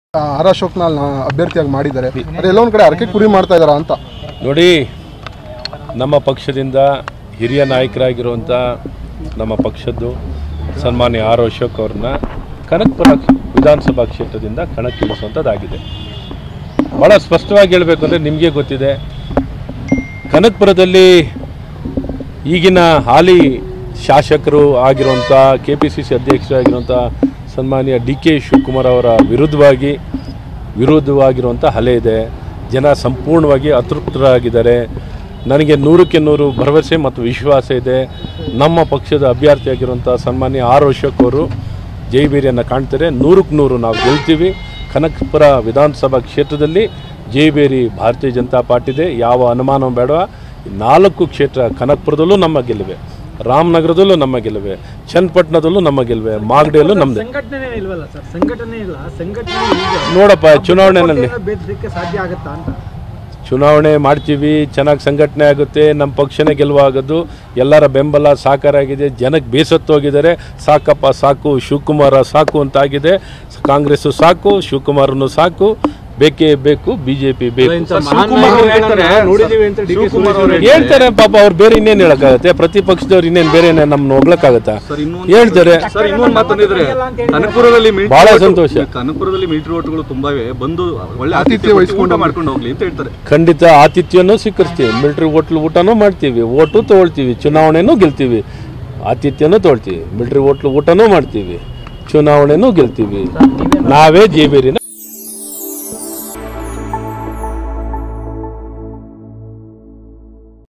R ಅಶೋಕ್ನ ಅಭ್ಯರ್ಥಿಯಾಗಿ ಮಾಡಿದ್ದಾರೆ ಅದೇ ಎಲ್ಲೋ ಒಂದ್ ಕಡೆ ಅರಕೆ ಕುರಿ ಮಾಡ್ತಾ ಇದಾರ ಅಂತ ನೋಡಿ ನಮ್ಮ ಪಕ್ಷದಿಂದ ಹಿರಿಯ ನಾಯಕರಾಗಿರುವಂಥ ನಮ್ಮ ಪಕ್ಷದ್ದು ಸನ್ಮಾನ್ಯ ಆರ್ ಅಶೋಕ್ ಅವ್ರನ್ನ ಕನಕಪುರ ವಿಧಾನಸಭಾ ಕ್ಷೇತ್ರದಿಂದ ಕಣಕ್ಕಿಳಿಸುವಂಥದ್ದಾಗಿದೆ ಭಾಳ ಸ್ಪಷ್ಟವಾಗಿ ಹೇಳಬೇಕು ಅಂದರೆ ನಿಮಗೆ ಗೊತ್ತಿದೆ ಕನಕಪುರದಲ್ಲಿ ಈಗಿನ ಹಾಲಿ ಶಾಸಕರು ಆಗಿರುವಂಥ ಕೆ ಪಿ ಸಿ ಸಿ ಅಧ್ಯಕ್ಷರಾಗಿರುವಂಥ ಸನ್ಮಾನ್ಯ ಡಿ ಕೆ ಶಿವಕುಮಾರ್ ಅವರ ವಿರುದ್ಧವಾಗಿ ವಿರೋಧವಾಗಿರುವಂಥ ಅಲೆ ಇದೆ ಜನ ಸಂಪೂರ್ಣವಾಗಿ ಅತೃಪ್ತರಾಗಿದ್ದಾರೆ ನನಗೆ ನೂರಕ್ಕೆ ನೂರು ಭರವಸೆ ಮತ್ತು ವಿಶ್ವಾಸ ಇದೆ ನಮ್ಮ ಪಕ್ಷದ ಅಭ್ಯರ್ಥಿಯಾಗಿರುವಂಥ ಸನ್ಮಾನ್ಯ ಆರ್ ಅಶೋಕ್ ಅವರು ಜೈಬೇರಿಯನ್ನು ಕಾಣ್ತಾರೆ ನೂರಕ್ಕೆ ನೂರು ನಾವು ಗೆಲ್ತೀವಿ ಕನಕಪುರ ವಿಧಾನಸಭಾ ಕ್ಷೇತ್ರದಲ್ಲಿ ಜೈಬೇರಿ ಭಾರತೀಯ ಜನತಾ ಪಾರ್ಟಿದೆ ಯಾವ ಅನುಮಾನ ಬೇಡ ನಾಲ್ಕು ಕ್ಷೇತ್ರ ಕನಕಪುರದಲ್ಲೂ ನಮ್ಮ ಗೆಲುವೆ ರಾಮನಗರದಲ್ಲೂ ನಮ್ಮ ಗೆಲುವೆ ಚನ್ನಪಟ್ಟಣದಲ್ಲೂ ನಮ್ಮ ಗೆಲುವೆ ಮಾಗಡಿಯಲ್ಲೂ ನಮ್ಮದೇ ಸಂಘಟನೆ ಇಲ್ವಲ್ಲ ಸರ್ ಸಂಘಟನೆ ಇಲ್ಲ ಸಂಘಟನೆ ಇದೆ ನೋಡಪ್ಪ ಚುನಾವಣೆಯಲ್ಲಿ ಕೋಟೆನ ಬೇರ್ಸಲಿಕ್ಕೆ ಸಾಧ್ಯ ಆಗುತ್ತಾ ಅಂತ ಚುನಾವಣೆ ಮಾಡ್ತೀವಿ ಚೆನ್ನಾಗಿ ಸಂಘಟನೆ ಆಗುತ್ತೆ ನಮ್ಮ ಪಕ್ಷನೇ ಗೆಲುವಾಗೋದು ಎಲ್ಲರ ಬೆಂಬಲ ಸಾಕಾರ ಆಗಿದೆ ಜನಕ್ಕೆ ಬೇಸತ್ತೋಗಿದ್ದಾರೆ ಸಾಕಪ್ಪ ಸಾಕು ಶಿವಕುಮಾರ ಸಾಕು ಅಂತಾಗಿದೆ ಕಾಂಗ್ರೆಸ್ಸು ಸಾಕು ಶಿವಕುಮಾರನು ಸಾಕು ಬೇಕೇ ಬೇಕು ಬಿ ಜೆ ಪಿ ಬೇಕು ಹೇಳ್ತಾರೆ ಪಾಪ ಅವ್ರು ಬೇರೆ ಇನ್ನೇನು ಹೇಳಕ್ಕಾಗತ್ತೆ ಪ್ರತಿಪಕ್ಷದವ್ರು ಇನ್ನೇನು ಬೇರೆ ನಮ್ಮನ್ನ ಹೋಗ್ಲಕ್ಕಾಗತ್ತಾ ಹೇಳ್ತಾರೆ ಸರ್ ಇನ್ನೊಂದು ಮಾತಂದಿದ್ರೆ ಕನಕಪುರದಲ್ಲಿ military ಬಹಳ vote- ಸಂತೋಷ. ಈ ಕನಕಪುರದಲ್ಲಿ ಮಿಲಿಟರಿ ಓಟ್ಗಳು ತುಂಬಾ ಇವೆ ಬಂದು ಒಳ್ಳೆ ಆತಿಥ್ಯ ಆತಿಥ್ಯ ವಹಿಸ್ಕೊಂಡು ಊಟ ಮಾಡ್ಕೊಂಡು ಹೋಗ್ಲಿ ಅಂತ ಹೇಳ್ತಾರೆ ಖಂಡಿತ ಆತಿಥ್ಯನೂ ಸ್ವೀಕರಿಸ್ತೀವಿ ಮಿಲಿಟ್ರಿ ಹೋಟ್ಲು ಊಟನೂ ಮಾಡ್ತೀವಿ ಓಟು ತೊಗೊಳ್ತೀವಿ ಚುನಾವಣೆನೂ ಗೆಲ್ತೀವಿ ಆತಿಥ್ಯನೂ ತೊಗೊಳ್ತೀವಿ ಮಿಲಿಟ್ರಿ ಹೋಟ್ಲು ಊಟನೂ ಮಾಡ್ತೀವಿ ಚುನಾವಣೆನೂ ಗೆಲ್ತೀವಿ ನಾವೇ ಜೇಬೇರಿನ